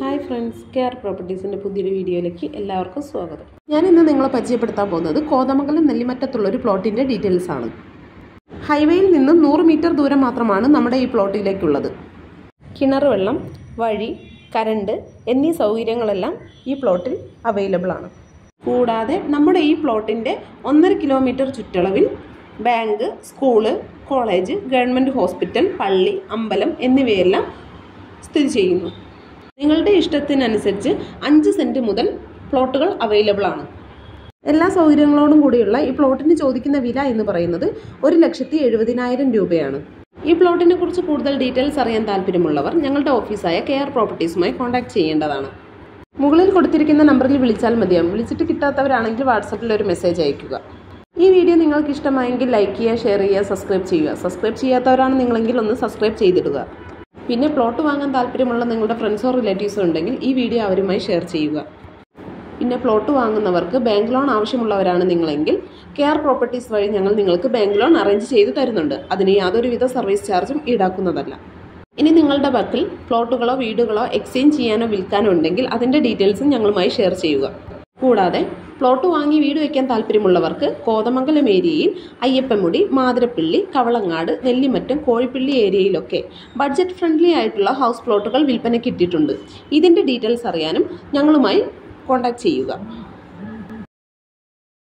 hi friends care പ്രോപ്പർട്ടീസിൻ്റെ പുതിയൊരു വീഡിയോയിലേക്ക് എല്ലാവർക്കും സ്വാഗതം ഞാൻ ഇന്ന് നിങ്ങളെ പരിചയപ്പെടുത്താൻ പോകുന്നത് കോതമംഗലം നെല്ലിമറ്റത്തുള്ള ഒരു പ്ലോട്ടിൻ്റെ ഡീറ്റെയിൽസ് ആണ് ഹൈവേയിൽ നിന്ന് നൂറ് മീറ്റർ ദൂരം മാത്രമാണ് നമ്മുടെ ഈ പ്ലോട്ടിലേക്കുള്ളത് കിണർ വെള്ളം വഴി കരണ്ട് എന്നീ സൗകര്യങ്ങളെല്ലാം ഈ പ്ലോട്ടിൽ അവൈലബിൾ ആണ് കൂടാതെ നമ്മുടെ ഈ പ്ലോട്ടിൻ്റെ ഒന്നര കിലോമീറ്റർ ചുറ്റളവിൽ bank school college government hospital പള്ളി അമ്പലം എന്നിവയെല്ലാം സ്ഥിതി ചെയ്യുന്നു നിങ്ങളുടെ ഇഷ്ടത്തിനനുസരിച്ച് അഞ്ച് സെൻറ്റ് മുതൽ പ്ലോട്ടുകൾ അവൈലബിൾ ആണ് എല്ലാ സൗകര്യങ്ങളോടും കൂടിയുള്ള ഈ പ്ലോട്ടിന് ചോദിക്കുന്ന വില എന്ന് പറയുന്നത് ഒരു ലക്ഷത്തി എഴുപതിനായിരം രൂപയാണ് ഈ പ്ലോട്ടിനെ കുറിച്ച് കൂടുതൽ ഡീറ്റെയിൽസ് അറിയാൻ താല്പര്യമുള്ളവർ ഞങ്ങളുടെ ഓഫീസായ കെയർ പ്രോപ്പർട്ടീസുമായി കോൺടാക്ട് ചെയ്യേണ്ടതാണ് മുകളിൽ കൊടുത്തിരിക്കുന്ന നമ്പറിൽ വിളിച്ചാൽ മതിയാകും വിളിച്ചിട്ട് കിട്ടാത്തവരാണെങ്കിൽ വാട്സപ്പിൽ ഒരു മെസ്സേജ് അയയ്ക്കുക ഈ വീഡിയോ നിങ്ങൾക്ക് ഇഷ്ടമായെങ്കിൽ ലൈക്ക് ചെയ്യുക ഷെയർ ചെയ്യുക സബ്സ്ക്രൈബ് ചെയ്യുക സബ്സ്ക്രൈബ് ചെയ്യാത്തവരാണ് നിങ്ങളെങ്കിൽ ഒന്ന് സബ്സ്ക്രൈബ് ചെയ്തിടുക പിന്നെ പ്ലോട്ട് വാങ്ങാൻ താല്പര്യമുള്ള നിങ്ങളുടെ ഫ്രണ്ട്സോ റിലേറ്റീവ്സോ ഉണ്ടെങ്കിൽ ഈ വീഡിയോ അവരുമായി ഷെയർ ചെയ്യുക പിന്നെ പ്ലോട്ട് വാങ്ങുന്നവർക്ക് ബാങ്ക് ലോൺ ആവശ്യമുള്ളവരാണ് നിങ്ങളെങ്കിൽ കെയർ പ്രോപ്പർട്ടീസ് വഴി ഞങ്ങൾ നിങ്ങൾക്ക് ബാങ്ക് ലോൺ അറേഞ്ച് ചെയ്ത് തരുന്നുണ്ട് അതിന് യാതൊരുവിധ സർവീസ് ചാർജും ഈടാക്കുന്നതല്ല ഇനി നിങ്ങളുടെ പക്കൽ പ്ലോട്ടുകളോ വീടുകളോ എക്സ്ചേഞ്ച് ചെയ്യാനോ വിൽക്കാനോ ഉണ്ടെങ്കിൽ അതിൻ്റെ ഡീറ്റെയിൽസും ഞങ്ങളുമായി ഷെയർ ചെയ്യുക കൂടാതെ പ്ലോട്ട് വാങ്ങി വീട് വയ്ക്കാൻ താല്പര്യമുള്ളവർക്ക് കോതമംഗലം ഏരിയയിൽ അയ്യപ്പമുടി മാതിരപ്പള്ളി കവളങ്ങാട് നെല്ലിമറ്റം കോഴിപ്പള്ളി ഏരിയയിലൊക്കെ ബഡ്ജറ്റ് ഫ്രണ്ട്ലി ആയിട്ടുള്ള ഹൗസ് പ്ലോട്ടുകൾ വിൽപ്പനയ്ക്ക് ഇട്ടിട്ടുണ്ട് ഇതിൻ്റെ ഡീറ്റെയിൽസ് അറിയാനും ഞങ്ങളുമായി കോൺടാക്ട് ചെയ്യുക